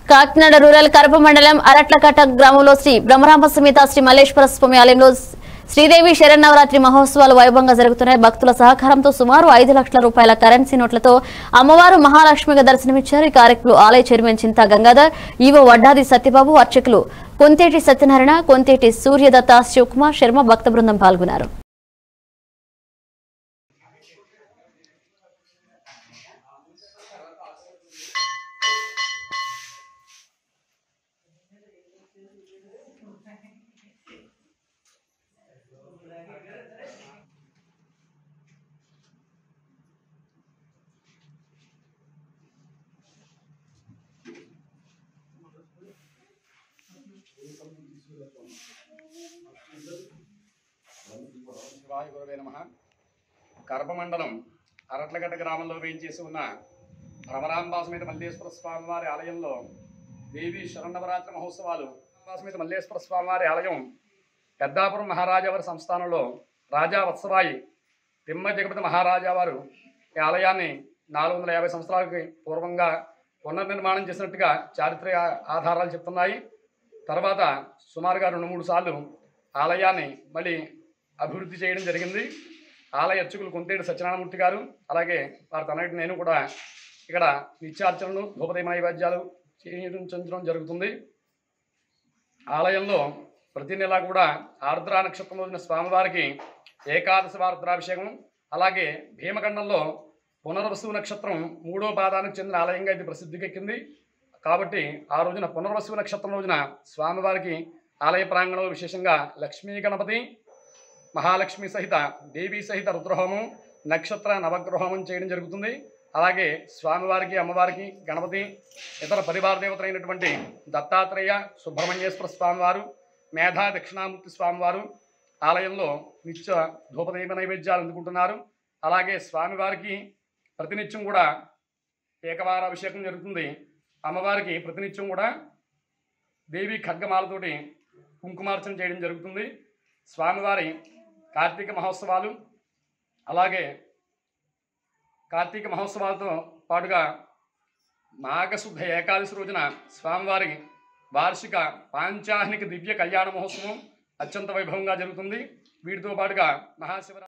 Kakinada rural Karapa మండలం అరట్లకట్ట గ్రామంలో శ్రీ బ్రహ్మరాంబ సమేత శ్రీ మల్లేశ్వర స్వామి ఆలయంలో శ్రీదేవి శరన్నవరాత్రి మహోత్సవాలు వైభవంగా జరుగుతున్నాయి భక్తుల సహకారంతో సుమారు ఐదు లక్షల రూపాయల కరెన్సీ నోట్లతో అమ్మవారు మహాలక్ష్మిగా దర్శనమిచ్చారు ఈ కార్యక్రమంలో ఆలయ చైర్మన్ చింతా గంగాధర్ ఈవో వడ్డాది సత్యబాబు అర్చకులు కొంతేటి సత్యనారాయణ కొంతేటి సూర్యదత్త శివకుమార్ శర్మ భక్త బృందం పాల్గొన్నారు శివాయ గురవే నమ కర్పమండలం అరట్లగడ్డ గ్రామంలో వేయించేసి ఉన్న భ్రమరాంబాసమేత మల్లేశ్వర స్వామివారి ఆలయంలో దేవి శరణవరాత్రి మహోత్సవాలు సమేత మల్లేశ్వర స్వామివారి ఆలయం పెద్దాపురం మహారాజావారి సంస్థానంలో రాజా వత్సవాయి తిమ్మ జగపతి మహారాజా వారు ఈ ఆలయాన్ని నాలుగు వందల యాభై సంవత్సరాలకి పూర్వంగా పునర్నిర్మాణం చేసినట్టుగా చారిత్రక ఆధారాలు చెప్తున్నాయి తర్వాత సుమారుగా రెండు మూడు సార్లు ఆలయాన్ని మళ్ళీ అభివృద్ధి చేయడం జరిగింది ఆలయ అర్చకులు కొంతేడు సత్యనారాయణమూర్తి గారు అలాగే వారి తనటి నేను కూడా ఇక్కడ నిత్యార్చనలు ధూపదయ నైవేద్యాలు చేయించడం జరుగుతుంది ఆలయంలో ప్రతి నెల కూడా ఆర్ద్ర నక్షత్రం రోజున స్వామివారికి ఏకాదశి వార్ద్రాభిషేకం అలాగే భీమఖండంలో పునర్వసు నక్షత్రం మూడో పాదానికి చెందిన ఆలయంగా ఇది ప్రసిద్ధికెక్కింది కాబట్టి ఆ రోజున పునర్వసు నక్షత్రం రోజున స్వామివారికి ఆలయ ప్రాంగణంలో విశేషంగా లక్ష్మీ గణపతి మహాలక్ష్మి సహిత దేవీ సహిత రుద్రహోమం నక్షత్ర నవగ్రహోమం చేయడం జరుగుతుంది అలాగే స్వామివారికి అమ్మవారికి గణపతి ఇతర పరివార దేవతలైనటువంటి దత్తాత్రేయ సుబ్రహ్మణ్యేశ్వర స్వామివారు మేధా దక్షిణామూర్తి స్వామివారు ఆలయంలో నిత్య ధూపదీప నైవేద్యాలు అందుకుంటున్నారు అలాగే స్వామివారికి ప్రతినిత్యం కూడా ఏకవార అభిషేకం జరుగుతుంది అమ్మవారికి ప్రతినిత్యం కూడా దేవి ఖడ్గమాలతోటి కుంకుమార్చన చేయడం జరుగుతుంది స్వామివారి కార్తీక మహోత్సవాలు అలాగే కార్తీక మహోత్సవాలతో పాటుగా మాఘశుద్ధ ఏకాదశి రోజున స్వామివారి వార్షిక పాంచాహ్నిక దివ్య కళ్యాణ మహోత్సవం అత్యంత వైభవంగా జరుగుతుంది వీటితో పాటుగా మహాశివరాత్రి